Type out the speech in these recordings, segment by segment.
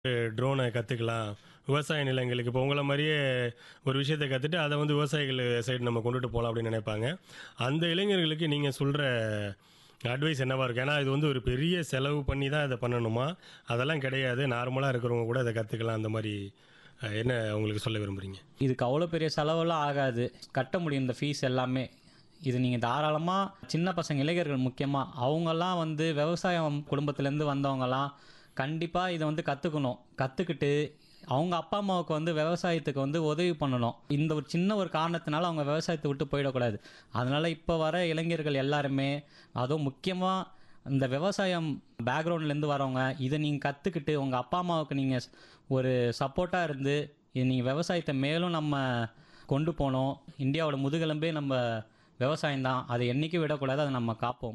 ட்ரோனை கற்றுக்கலாம் விவசாய நிலங்களுக்கு இப்போ உங்களை மாதிரியே ஒரு விஷயத்தை கற்றுட்டு அதை வந்து விவசாயிகள் சைடு நம்ம கொண்டுட்டு போகலாம் அப்படின்னு நினைப்பாங்க அந்த இளைஞர்களுக்கு நீங்கள் சொல்கிற அட்வைஸ் என்னவா இருக்கும் ஏன்னா இது வந்து ஒரு பெரிய செலவு பண்ணி தான் இதை பண்ணணுமா அதெல்லாம் கிடையாது நார்மலாக இருக்கிறவங்க கூட இதை கற்றுக்கலாம் அந்த மாதிரி அஹ், என்ன உங்களுக்கு சொல்ல விரும்புகிறீங்க இதுக்கு அவ்வளோ பெரிய செலவெல்லாம் ஆகாது கட்ட முடியும் இந்த ஃபீஸ் எல்லாமே இது நீங்கள் தாராளமாக சின்ன பசங்க இளைஞர்கள் முக்கியமாக அவங்கெல்லாம் வந்து விவசாயம் குடும்பத்துலேருந்து வந்தவங்கலாம் கண்டிப்பாக இதை வந்து கற்றுக்கணும் கற்றுக்கிட்டு அவங்க அப்பா அம்மாவுக்கு வந்து விவசாயத்துக்கு வந்து உதவி பண்ணணும் இந்த ஒரு சின்ன ஒரு காரணத்தினால அவங்க விவசாயத்தை விட்டு போயிடக்கூடாது அதனால் இப்போ வர இளைஞர்கள் எல்லாருமே அதுவும் முக்கியமாக இந்த விவசாயம் பேக்ரவுண்ட்லேருந்து வரவங்க இதை நீங்கள் கற்றுக்கிட்டு உங்கள் அப்பா அம்மாவுக்கு நீங்கள் ஒரு சப்போர்ட்டாக இருந்து இது நீங்கள் விவசாயத்தை மேலும் நம்ம கொண்டு போனோம் இந்தியாவோட முதுகெலும்பே நம்ம விவசாயம் தான் அதை என்றைக்கும் விடக்கூடாது அதை நம்ம காப்போம்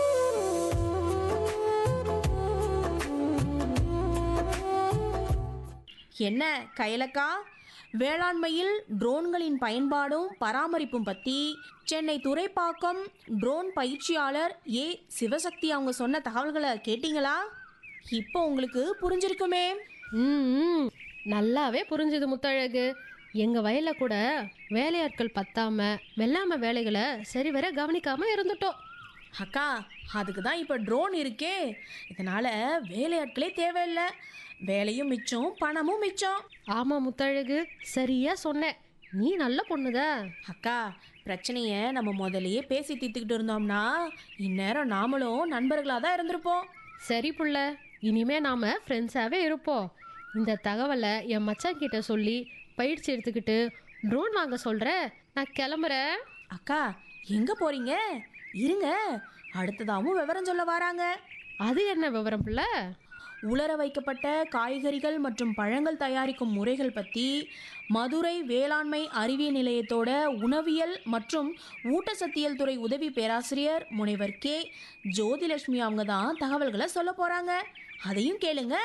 என்ன கையலக்கா வேளாண்மையில் ட்ரோன்களின் பயன்பாடும் பராமரிப்பும் பற்றி சென்னை துறைப்பாக்கம் ட்ரோன் பயிற்சியாளர் ஏ சிவசக்தி அவங்க சொன்ன தகவல்களை கேட்டிங்களா இப்போ உங்களுக்கு புரிஞ்சிருக்குமே ம் ம். நல்லாவே புரிஞ்சுது முத்தழகு எங்க வயல்ல கூட வேலையாட்கள் பத்தாம வெள்ளாம வேலைகளை சரிவர கவனிக்காம இருந்துட்டோம் அக்கா அதுக்கு தான் இப்போ ட்ரோன் இருக்கே இதனால் வேலையாட்களே தேவையில்லை வேலையும் மிச்சம் பணமும் மிச்சம் ஆமா முத்தழகு சரியா சொன்ன நீ நல்ல பொண்ணுதா அக்கா பிரச்சனையை நம்ம முதல்லயே பேசி தீர்த்துக்கிட்டு இருந்தோம்னா இந்நேரம் நாமளும் நண்பர்களாக தான் இருந்திருப்போம் சரி புள்ள இனிமே நாம ஃப்ரெண்ட்ஸாவே இருப்போம் இந்த தகவலை என் மச்சான் கிட்ட சொல்லி பயிற்சி எடுத்துக்கிட்டு ட்ரோன் வாங்க சொல்ற நான் கிளம்புறேன் அக்கா எங்க போறீங்க இருங்க அடுத்ததாவும் விவரம் சொல்ல வராங்க அது என்ன விவரம் புள்ள உலர வைக்கப்பட்ட காய்கறிகள் மற்றும் பழங்கள் தயாரிக்கும் முறைகள் பற்றி மதுரை வேளாண்மை அறிவியல் நிலையத்தோட உணவியல் மற்றும் ஊட்டச்சத்தியல் துறை உதவி பேராசிரியர் முனைவர் கே ஜோதிலட்சுமி அவங்க தான் தகவல்களை சொல்ல போறாங்க அதையும் கேளுங்க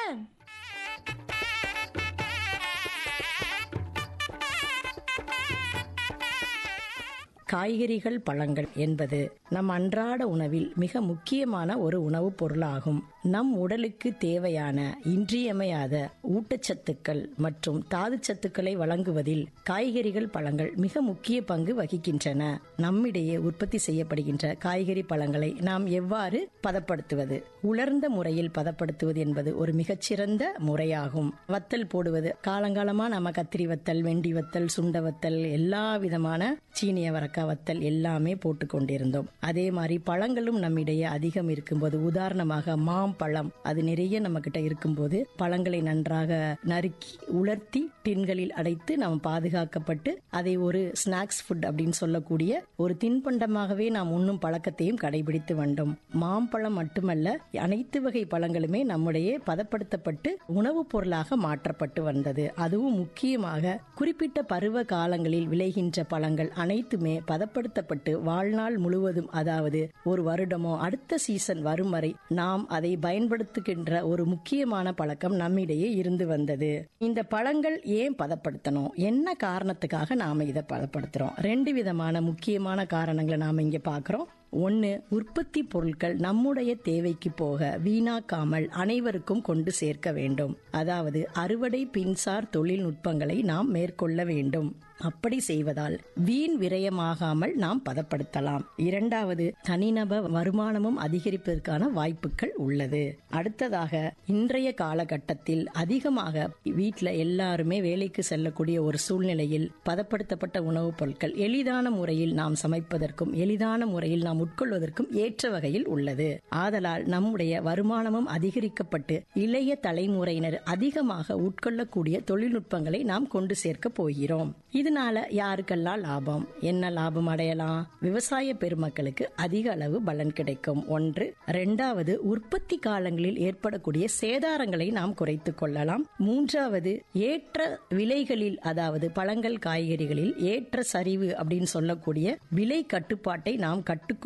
காய்கறிகள் பழங்கள் என்பது நம் அன்றாட உணவில் மிக முக்கியமான ஒரு உணவுப் பொருளாகும் நம் உடலுக்கு தேவையான இன்றியமையாத ஊட்டச்சத்துக்கள் மற்றும் தாதுச்சத்துக்களை வழங்குவதில் காய்கறிகள் பழங்கள் மிக முக்கிய பங்கு வகிக்கின்றன நம்மிடையே உற்பத்தி செய்யப்படுகின்ற காய்கறி பழங்களை நாம் எவ்வாறு பதப்படுத்துவது உலர்ந்த முறையில் பதப்படுத்துவது என்பது ஒரு மிகச்சிறந்த முறையாகும் வத்தல் போடுவது காலங்காலமா நம்ம கத்திரி வத்தல் வெண்டி வத்தல் சுண்ட வத்தல் எல்லா விதமான சீனிய வரக்காய் வத்தல் எல்லாமே போட்டு கொண்டிருந்தோம் அதே மாதிரி பழங்களும் நம்மிடையே அதிகம் இருக்கும்போது உதாரணமாக மாம்பழம் அது நிறைய நம்ம கிட்ட இருக்கும்போது பழங்களை நன்றாக நறுக்கி உலர்த்தி டின்களில் அடைத்து நாம் பாதுகாக்கப்பட்டு அதை ஒரு ஸ்நாக்ஸ் ஃபுட் அப்படின்னு சொல்லக்கூடிய ஒரு தின்பண்டமாகவே நாம் உண்ணும் பழக்கத்தையும் கடைபிடித்து வந்தோம் மாம்பழம் மட்டுமல்ல அனைத்து வகை பழங்களுமே நம்முடைய பதப்படுத்தப்பட்டு உணவுப் பொருளாக மாற்றப்பட்டு வந்தது அதுவும் முக்கியமாக குறிப்பிட்ட பருவ காலங்களில் விளைகின்ற பழங்கள் அனைத்துமே பதப்படுத்தப்பட்டு வாழ்நாள் முழுவதும் அதாவது ஒரு வருடமோ அடுத்த சீசன் வரும் வரை நாம் அதை பயன்படுத்துகின்ற ஒரு முக்கியமான பழக்கம் நம்மிடையே இருந்து வந்தது இந்த பழங்கள் ஏன் பதப்படுத்தணும் என்ன காரணத்துக்காக நாம இதை பதப்படுத்துறோம் ரெண்டு விதமான முக்கியமான காரணங்களை நாம இங்க பாக்குறோம் ஒன்று உற்பத்தி பொருட்கள் நம்முடைய தேவைக்கு போக வீணாக்காமல் அனைவருக்கும் கொண்டு சேர்க்க வேண்டும் அதாவது அறுவடை பின்சார் தொழில்நுட்பங்களை நாம் மேற்கொள்ள வேண்டும் அப்படி செய்வதால் வீண் விரயமாகாமல் நாம் பதப்படுத்தலாம் இரண்டாவது தனிநபர் வருமானமும் அதிகரிப்பதற்கான வாய்ப்புகள் உள்ளது அடுத்ததாக இன்றைய காலகட்டத்தில் அதிகமாக வீட்டில் எல்லாருமே வேலைக்கு செல்லக்கூடிய ஒரு சூழ்நிலையில் பதப்படுத்தப்பட்ட உணவுப் பொருட்கள் எளிதான முறையில் நாம் சமைப்பதற்கும் எளிதான முறையில் நாம் உட்கொள்வதற்கும் ஏற்ற வகையில் உள்ளது ஆதலால் நம்முடைய வருமானமும் அதிகரிக்கப்பட்டு இளைய தலைமுறையினர் அதிகமாக உட்கொள்ளக்கூடிய தொழில்நுட்பங்களை நாம் கொண்டு சேர்க்க போகிறோம் இதனால யாருக்கெல்லாம் லாபம் என்ன லாபம் அடையலாம் விவசாய பெருமக்களுக்கு அதிக அளவு பலன் கிடைக்கும் ஒன்று இரண்டாவது உற்பத்தி காலங்களில் ஏற்படக்கூடிய சேதாரங்களை நாம் குறைத்துக் கொள்ளலாம் மூன்றாவது ஏற்ற விலைகளில் அதாவது பழங்கள் காய்கறிகளில் ஏற்ற சரிவு அப்படின்னு சொல்லக்கூடிய விலை கட்டுப்பாட்டை நாம் கட்டுக்குள்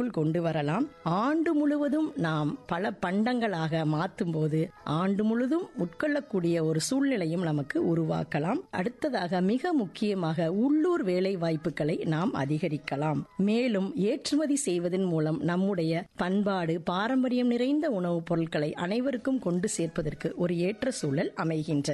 கட்டுக்குள் கொண்டு வரலாம் ஆண்டு முழுவதும் நாம் பல பண்டங்களாக மாற்றும் போது ஆண்டு முழுதும் உட்கொள்ளக்கூடிய ஒரு சூழ்நிலையும் நமக்கு உருவாக்கலாம் அடுத்ததாக மிக முக்கியமாக உள்ளூர் வேலை வாய்ப்புகளை நாம் அதிகரிக்கலாம் மேலும் ஏற்றுமதி செய்வதன் மூலம் நம்முடைய பண்பாடு பாரம்பரியம் நிறைந்த உணவுப் பொருட்களை அனைவருக்கும் கொண்டு சேர்ப்பதற்கு ஒரு ஏற்ற சூழல் அமைகின்றது